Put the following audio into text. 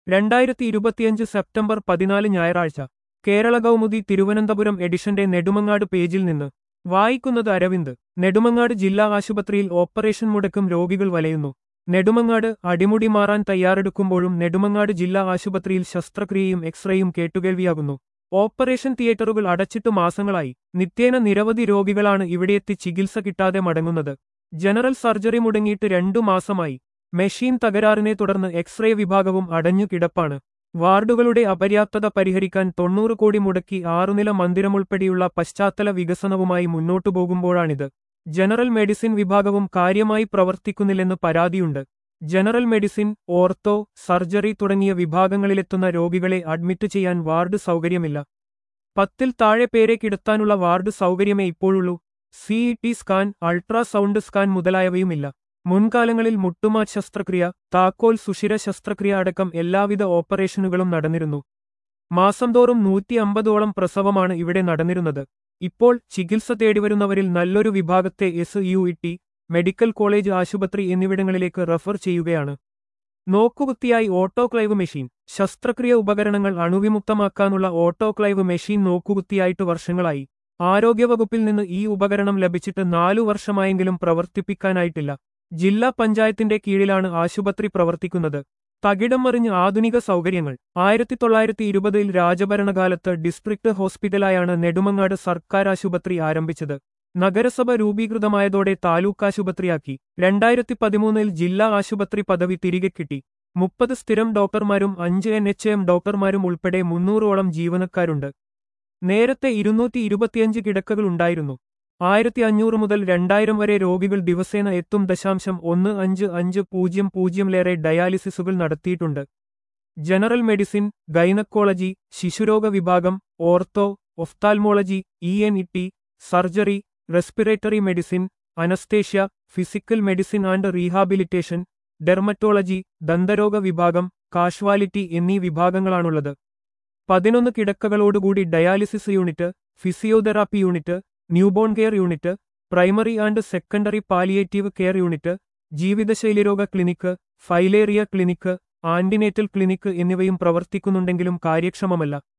രണ്ടായിരത്തി ഇരുപത്തിയഞ്ച് സെപ്റ്റംബർ പതിനാല് ഞായറാഴ്ച കേരള കൗമുദി തിരുവനന്തപുരം എഡിഷന്റെ നെടുമങ്ങാട് പേജിൽ നിന്ന് വായിക്കുന്നത് അരവിന്ദ് നെടുമങ്ങാട് ജില്ലാ ആശുപത്രിയിൽ ഓപ്പറേഷൻ മുടക്കും രോഗികൾ വലയുന്നു നെടുമങ്ങാട് അടിമുടി മാറാൻ തയ്യാറെടുക്കുമ്പോഴും നെടുമങ്ങാട് ജില്ലാ ആശുപത്രിയിൽ ശസ്ത്രക്രിയയും എക്സ്റേയും കേട്ടുകേൾവിയാകുന്നു ഓപ്പറേഷൻ തിയേറ്ററുകൾ അടച്ചിട്ടു മാസങ്ങളായി നിത്യേന നിരവധി രോഗികളാണ് ഇവിടെയെത്തി ചികിത്സ കിട്ടാതെ മടങ്ങുന്നത് ജനറൽ സർജറി മുടങ്ങിയിട്ട് രണ്ടു മാസമായി മെഷീൻ തകരാറിനെ തുടർന്ന് എക്സ്റേ വിഭാഗവും അടഞ്ഞു കിടപ്പാണ് വാർഡുകളുടെ അപര്യാപ്തത പരിഹരിക്കാൻ തൊണ്ണൂറ് കോടി മുടക്കി ആറുനില മന്ദിരമുൾപ്പെടെയുള്ള പശ്ചാത്തല വികസനവുമായി മുന്നോട്ടു പോകുമ്പോഴാണിത് ജനറൽ മെഡിസിൻ വിഭാഗവും കാര്യമായി പ്രവർത്തിക്കുന്നില്ലെന്ന് പരാതിയുണ്ട് ജനറൽ മെഡിസിൻ ഓർത്തോ സർജറി തുടങ്ങിയ വിഭാഗങ്ങളിലെത്തുന്ന രോഗികളെ അഡ്മിറ്റ് ചെയ്യാൻ വാർഡ് സൗകര്യമില്ല പത്തിൽ താഴെ പേരെ കിടത്താനുള്ള വാർഡ് സൗകര്യമേ ഇപ്പോഴുള്ളൂ സിഇ സ്കാൻ അൾട്രാസൗണ്ട് സ്കാൻ മുതലായവയുമില്ല മുൻകാലങ്ങളിൽ മുട്ടുമാറ്റ് ശസ്ത്രക്രിയ താക്കോൽ സുഷിര ശസ്ത്രക്രിയ അടക്കം എല്ലാവിധ ഓപ്പറേഷനുകളും നടന്നിരുന്നു മാസം തോറും നൂറ്റി അമ്പതോളം പ്രസവമാണ് ഇവിടെ നടന്നിരുന്നത് ഇപ്പോൾ ചികിത്സ തേടിവരുന്നവരിൽ നല്ലൊരു വിഭാഗത്തെ S U E medical college ആശുപത്രി എന്നിവിടങ്ങളിലേക്ക് റഫർ ചെയ്യുകയാണ് നോക്കുകുത്തിയായി ഓട്ടോക്ലൈവ് മെഷീൻ ശസ്ത്രക്രിയ ഉപകരണങ്ങൾ അണുവിമുക്തമാക്കാനുള്ള ഓട്ടോക്ലൈവ് മെഷീൻ നോക്കുകുത്തിയായിട്ട് വർഷങ്ങളായി ആരോഗ്യവകുപ്പിൽ നിന്ന് ഈ ഉപകരണം ലഭിച്ചിട്ട് നാലു വർഷമായെങ്കിലും പ്രവർത്തിപ്പിക്കാനായിട്ടില്ല ജില്ലാ പഞ്ചായത്തിന്റെ കീഴിലാണ് ആശുപത്രി പ്രവർത്തിക്കുന്നത് തകിടം മറിഞ്ഞ് ആധുനിക സൗകര്യങ്ങൾ ആയിരത്തി തൊള്ളായിരത്തി ഇരുപതിൽ രാജഭരണകാലത്ത് ഡിസ്ട്രിക്ട് ഹോസ്പിറ്റലായാണ് നെടുമങ്ങാട് സർക്കാർ ആശുപത്രി ആരംഭിച്ചത് നഗരസഭ രൂപീകൃതമായതോടെ താലൂക്കാശുപത്രിയാക്കി രണ്ടായിരത്തി പതിമൂന്നിൽ ജില്ലാ ആശുപത്രി പദവി തിരികെ കിട്ടി മുപ്പത് സ്ഥിരം ഡോക്ടർമാരും അഞ്ച് എൻ എച്ച് എം ഡോക്ടർമാരും ഉൾപ്പെടെ മുന്നൂറോളം ജീവനക്കാരുണ്ട് നേരത്തെ ഇരുന്നൂറ്റി ഇരുപത്തിയഞ്ച് കിടക്കകൾ ഉണ്ടായിരുന്നു ആയിരത്തി അഞ്ഞൂറ് മുതൽ രണ്ടായിരം വരെ രോഗികൾ ദിവസേന എത്തും ദശാംശം ഒന്ന് അഞ്ച് അഞ്ച് പൂജ്യം പൂജ്യംലേറെ ഡയാലിസിസുകൾ നടത്തിയിട്ടുണ്ട് ജനറൽ മെഡിസിൻ ഗൈനക്കോളജി ശിശുരോഗ വിഭാഗം ortho ophthalmology E N E T surgery respiratory medicine anaesthesia physical medicine and rehabilitation dermatology ദന്തരോഗ വിഭാഗം കാഷ്വാലിറ്റി എന്നീ വിഭാഗങ്ങളാണുള്ളത് പതിനൊന്ന് കിടക്കകളോടുകൂടി dialysis unit physiotherapy unit newborn care unit primary and secondary palliative care unit ജീവിതശൈലിരോഗ clinic filaria clinic antenatal clinic എന്നിവയും പ്രവർത്തിക്കുന്നുണ്ടെങ്കിലും കാര്യക്ഷമമല്ല